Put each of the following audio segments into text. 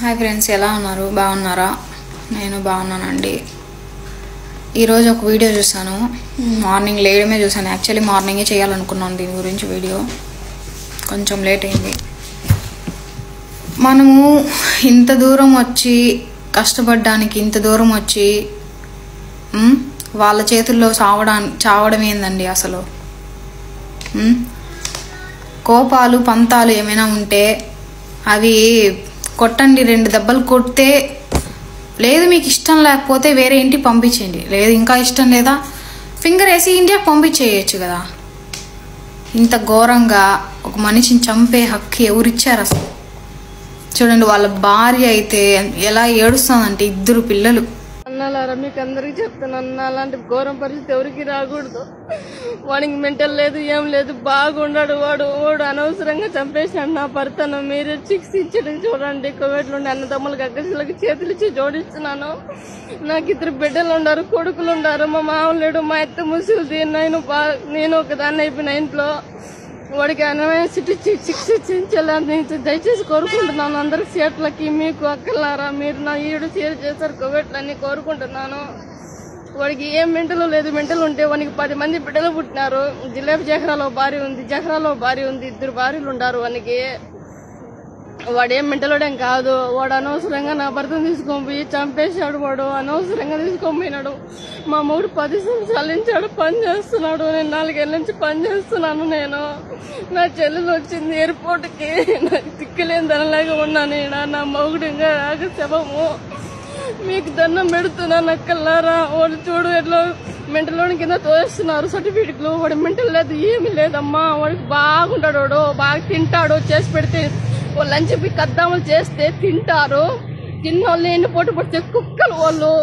Hi friends ఎలా ఉన్నారు బాగున్నారా నేను బాగున్నానండి ఈరోజు ఒక వీడియో చూసాను మార్నింగ్ లేయడమే చూసాను యాక్చువల్లీ మార్నింగే చేయాలనుకున్నాను దీని గురించి వీడియో కొంచెం లేట్ అయింది మనము ఇంత దూరం వచ్చి కష్టపడడానికి ఇంత దూరం వచ్చి ఉమ్, వాళ్ళ చేతుల్లో చావడానికి చావడం ఏందండి అసలు ఉమ్, కోపాలు పంతాలు ఏమైనా ఉంటే అవి కొట్టండి రెండు దెబ్బలు కొడితే లేదు మీకు ఇష్టం లేకపోతే వేరే ఇంటికి పంపించండి లేదు ఇంకా ఇష్టం లేదా ఫింగర్ వేసి ఇండియాకి పంపించేయచ్చు కదా ఇంత ఘోరంగా ఒక మనిషిని చంపే హక్కు ఎవరిచ్చారు అసలు చూడండి వాళ్ళ భార్య అయితే ఎలా ఏడుస్తుందంటే ఇద్దరు పిల్లలు అన్నాలారా మీకు అందరికి చెప్తున్నాను నా అలాంటి ఘోరం పరిస్థితి ఎవరికి రాకూడదు వాడికి మెంటల్ లేదు ఏం లేదు బాగుండాడు వాడు వాడు అనవసరంగా చంపేసినాడు నా భర్తను మీరు చికిత్సించడం చూడండి కోవిడ్లో ఉండే అన్నదమ్ములకు అగ్గసులకు చేతులు ఇచ్చి జోడిస్తున్నాను నాకు ఇద్దరు బిడ్డలు ఉన్నారు కొడుకులు ఉన్నారు మా మామ లేడు మా అత్త ముసలిది నేను బా నేను ఒకదాన్ని అయిపోయిన ఇంట్లో వాడికి అనమైన సిటీ శిక్షించాలని దయచేసి కోరుకుంటున్నాను అందరి సీట్లకి మీకు అక్కలారా మీరు నా ఈడు షేర్ చేశారు కోవిడ్లన్నీ కోరుకుంటున్నాను వాడికి ఏం మెంటలు లేదు మెంటలు ఉంటే వానికి పది మంది బిడ్డలు పుట్టినారు జిలేబీ జహరాలో భార్య ఉంది జహరాలో భార్య ఉంది ఇద్దరు భార్యలు ఉండారు వానికి వాడు ఏం మెంటలోడేం కాదు వాడు అనవసరంగా నా భర్తను తీసుకొని పోయి చంపేశాడు వాడు అనవసరంగా తీసుకొని పోయినాడు మా మూడు పది సంవత్సరాల నుంచి ఆడు పని చేస్తున్నాడు నేను నాలుగేళ్ళ నుంచి పని చేస్తున్నాను నేను నా చెల్లెలు వచ్చింది ఎయిర్పోర్ట్కి నాకు తిక్కలేని దానిలాగా ఉన్నాను ఈడ నా మొగుడు ఇంకా రాక శవము మీకు దండం పెడుతున్నా నక్కల్లారా వాడు చూడు ఎట్లా మెంటలోని కింద తోస్తున్నారు సర్టిఫికెట్లు వాడు మెంటల్ లేదు ఏమి లేదమ్మా వాడికి బాగుంటాడు వాడు బాగా తింటాడు చేసి పెడితే ఓ లంచ్ పిక్ అద్దాములు చేస్తే తింటారు తిన్నోళ్ళు ఎండి పొట్టు పడితే కుక్కలు వాళ్ళు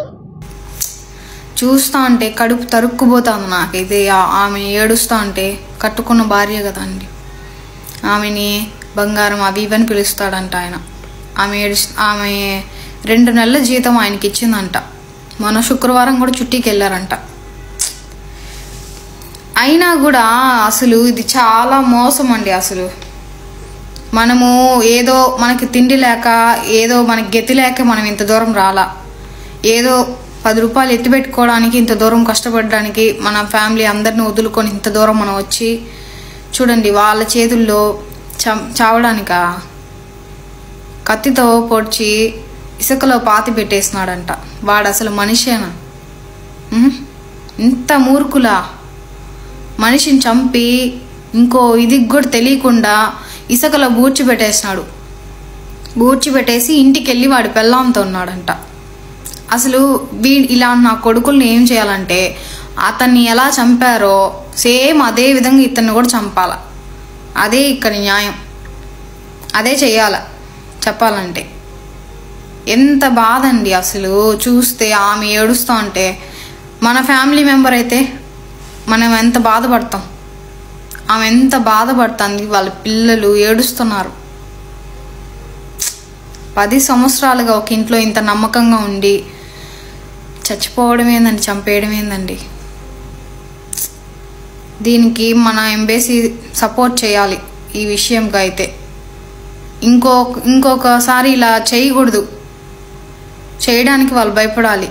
చూస్తా అంటే కడుపు తరుక్కుపోతుంది నాకైతే ఆ- ఆమె ఏడుస్తా అంటే కట్టుకున్న భార్య కదా అండి ఆమెని బంగారం అవి ఇవని పిలుస్తాడంట ఆయన ఆమె ఏడు ఆమె రెండు నెలల జీతం ఆయనకి ఇచ్చిందంట మొన్న శుక్రవారం కూడా చుట్టీకి వెళ్ళారంట అయినా కూడా అసలు ఇది చాలా మోసం అండి అసలు మనము ఏదో మనకి తిండి లేక ఏదో మనకి గతి లేక మనం ఇంత దూరం రాలా ఏదో పది రూపాయలు ఎత్తిపెట్టుకోవడానికి ఇంత దూరం కష్టపడడానికి మన ఫ్యామిలీ అందరిని వదులుకొని ఇంత దూరం మనం వచ్చి చూడండి వాళ్ళ చేతుల్లో చం చావడానికా కత్తితో పొడిచి ఇసుకలో పాతి పెట్టేసినాడంట వాడు అసలు మనిషేనా ఉహ్? ఇంత మూర్ఖులా మనిషిని చంపి ఇంకో ఇది కూడా తెలియకుండా ఇసుకలో బూడ్చి పెట్టేసినాడు బూడ్చి పెట్టేసి ఇంటికి వెళ్ళి వాడి పెళ్ళాంతో ఉన్నాడంట అసలు వీ ఇలా నా కొడుకుల్ని ఏం చేయాలంటే అతన్ని ఎలా చంపారో సేమ్ అదే విధంగా ఇతన్ని కూడా చంపాల అదే ఇక్కడ న్యాయం అదే చెయ్యాల చెప్పాలంటే ఎంత బాధ అండి అసలు చూస్తే ఆమె ఏడుస్తూ ఉంటే మన ఫ్యామిలీ మెంబర్ అయితే మనం ఎంత బాధపడతాం ఆమె ఎంత బాధపడుతుంది వాళ్ళ పిల్లలు ఏడుస్తున్నారు పది సంవత్సరాలుగా ఒక ఇంట్లో ఇంత నమ్మకంగా ఉండి చచ్చిపోవడం ఏందండి చంపేయడం ఏందండి దీనికి మన ఎంబేసీ సపోర్ట్ చేయాలి ఈ విషయంకి అయితే ఇంకో ఇంకొకసారి ఇలా చేయకూడదు చేయడానికి వాళ్ళు భయపడాలి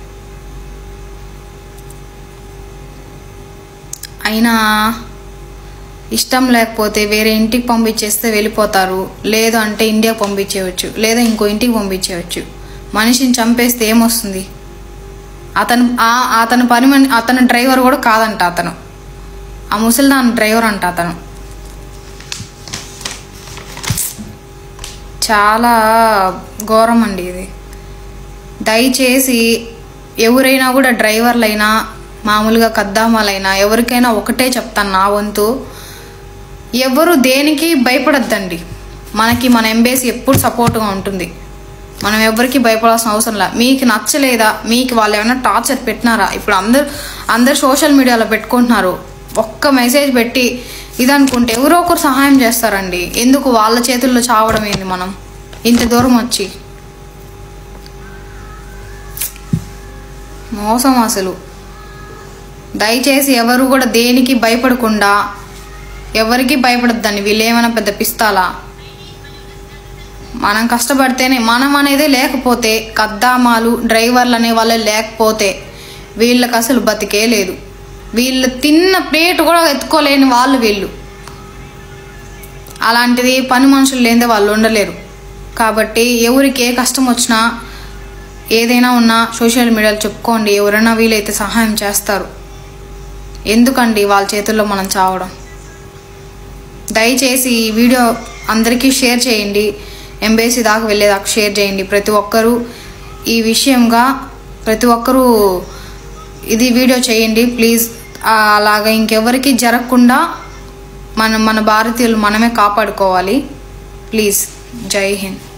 అయినా ఇష్టం లేకపోతే వేరే ఇంటికి పంపించేస్తే వెళ్ళిపోతారు లేదు అంటే ఇండియాకి పంపించేయచ్చు లేదా ఇంకో ఇంటికి పంపించేయచ్చు మనిషిని చంపేస్తే ఏమొస్తుంది అతను ఆ- అతను పని మని అతను డ్రైవర్ కూడా కాదంట అతను ఆ ముసలిదాని డ్రైవర్ అంట అతను చాలా ఘోరం అండి ఇది దయచేసి ఎవరైనా కూడా డ్రైవర్లైనా మామూలుగా కద్దామాలైనా ఎవరికైనా ఒకటే చెప్తాను నా వంతు ఎవరు దేనికి భయపడద్దండి మనకి మన ఎంబేసీ ఎప్పుడు సపోర్ట్గా ఉంటుంది మనం ఎవరికి భయపడాల్సిన అవసరం లే మీకు నచ్చలేదా మీకు వాళ్ళు ఏమైనా టార్చర్ పెట్టినారా ఇప్పుడు అందరు అందరు సోషల్ మీడియాలో పెట్టుకుంటున్నారు ఒక్క మెసేజ్ పెట్టి ఇది అనుకుంటే ఎవరో ఒకరు సహాయం చేస్తారండి ఎందుకు వాళ్ళ చేతుల్లో చావడం ఏంది మనం ఇంత దూరం వచ్చి మోసం అసలు దయచేసి ఎవరు కూడా దేనికి భయపడకుండా ఎవరికి భయపడద్దండి వీళ్ళు ఏమైనా పెద్ద పిస్తాలా మనం కష్టపడితేనే మనం అనేది లేకపోతే కద్దామాలు డ్రైవర్లు అనే వాళ్ళే లేకపోతే వీళ్ళకి అసలు బతికే లేదు వీళ్ళు తిన్న ప్లేట్ కూడా ఎత్తుకోలేని వాళ్ళు వీళ్ళు అలాంటిది పని మనుషులు లేనిదే వాళ్ళు ఉండలేరు కాబట్టి ఎవరికి ఏ కష్టం వచ్చినా ఏదైనా ఉన్నా సోషల్ మీడియాలో చెప్పుకోండి ఎవరైనా వీలైతే సహాయం చేస్తారు ఎందుకండి వాళ్ళ చేతుల్లో మనం చావడం దయచేసి ఈ వీడియో అందరికీ షేర్ చేయండి ఎంబేసీ దాకా వెళ్ళేదాకా షేర్ చేయండి ప్రతి ఒక్కరూ ఈ విషయంగా ప్రతి ఒక్కరూ ఇది వీడియో చేయండి ప్లీజ్ అలాగా ఇంకెవరికి జరగకుండా మనం మన భారతీయులు మనమే కాపాడుకోవాలి ప్లీజ్ జై హింద్